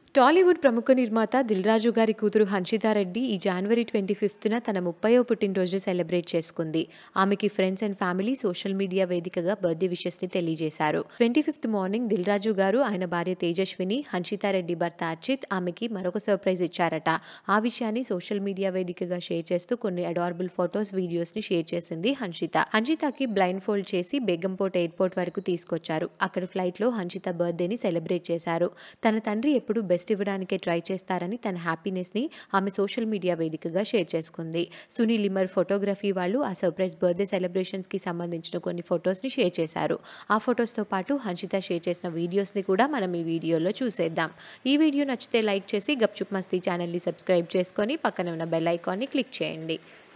టాలీవుడ్ ప్రముఖ నిర్మాత దిల్రాజు గారి కూతురు హన్షితారెడ్డి ఈ జనవరి ట్వంటీ ఫిఫ్త్న తన ముప్పయో పుట్టినరోజు సెలబ్రేట్ చేసుకుంది ఆమెకి friends and family social media వేదికగా బర్త్డే విషెస్ ని తెలియజేశారు ట్వంటీ ఫిఫ్త్ మార్నింగ్ దిల్రాజు గారు ఆయన భార్య తేజస్విని హన్షితారెడ్డి భర్త అర్చిత్ ఆమెకి మరొక సర్ప్రైజ్ ఇచ్చారట ఆ విషయాన్ని సోషల్ మీడియా వేదికగా షేర్ చేస్తూ కొన్ని అడారబుల్ ఫొటోస్ వీడియోస్ ని షేర్ చేసింది హన్షిత హన్షితకి బ్లైండ్ ఫోల్డ్ చేసి బేగంపోట్ ఎయిర్పోర్ట్ వరకు తీసుకొచ్చారు అక్కడ ఫ్లైట్ లో హన్షిత బర్త్డేని సెలబ్రేట్ చేశారు తన తండ్రి ఎప్పుడు బెస్ట్ ఇవ్వడానికే ట్రై చేస్తారని తన హ్యాపీనెస్ ని ఆమె సోషల్ మీడియా వేదికగా షేర్ చేసుకుంది సునీల్ లిమర్ ఫోటోగ్రఫీ వాళ్ళు ఆ సర్ప్రైజ్ బర్త్డే సెలబ్రేషన్స్ కి సంబంధించిన కొన్ని ఫొటోస్ ని షేర్ చేశారు ఆ ఫొటోస్ తో పాటు హన్షిత షేర్ చేసిన వీడియోస్ ని కూడా మనం ఈ వీడియోలో చూసేద్దాం ఈ వీడియో నచ్చితే లైక్ చేసి గప్చుప్ మస్తీ ఛానల్ని సబ్స్క్రైబ్ చేసుకొని పక్కన ఉన్న బెల్ ఐకాన్ని క్లిక్ చేయండి